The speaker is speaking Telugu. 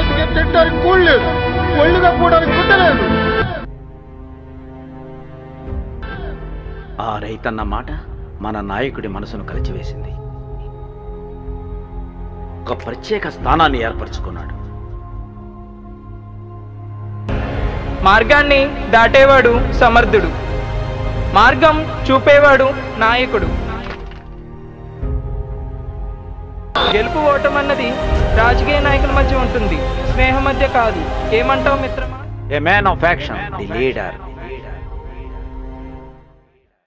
మనసుకి తింటానికి కూడు లేదు ఒళ్ళుగా కూడా గుడ్డలేదు ఆ రైతన్న మాట మన నాయకుడి మనసును కలిచివేసింది ఒక ప్రత్యేక స్థానాన్ని ఏర్పరచుకున్నాడు మార్గాన్ని దాటేవాడు సమర్థుడు మార్గం చూపేవాడు నాయకుడు గెలుపు ఓటమన్నది రాజకీయ నాయకుల మధ్య ఉంటుంది స్నేహం మధ్య కాదు ఏమంటావు మిత్రమా a man of action the leader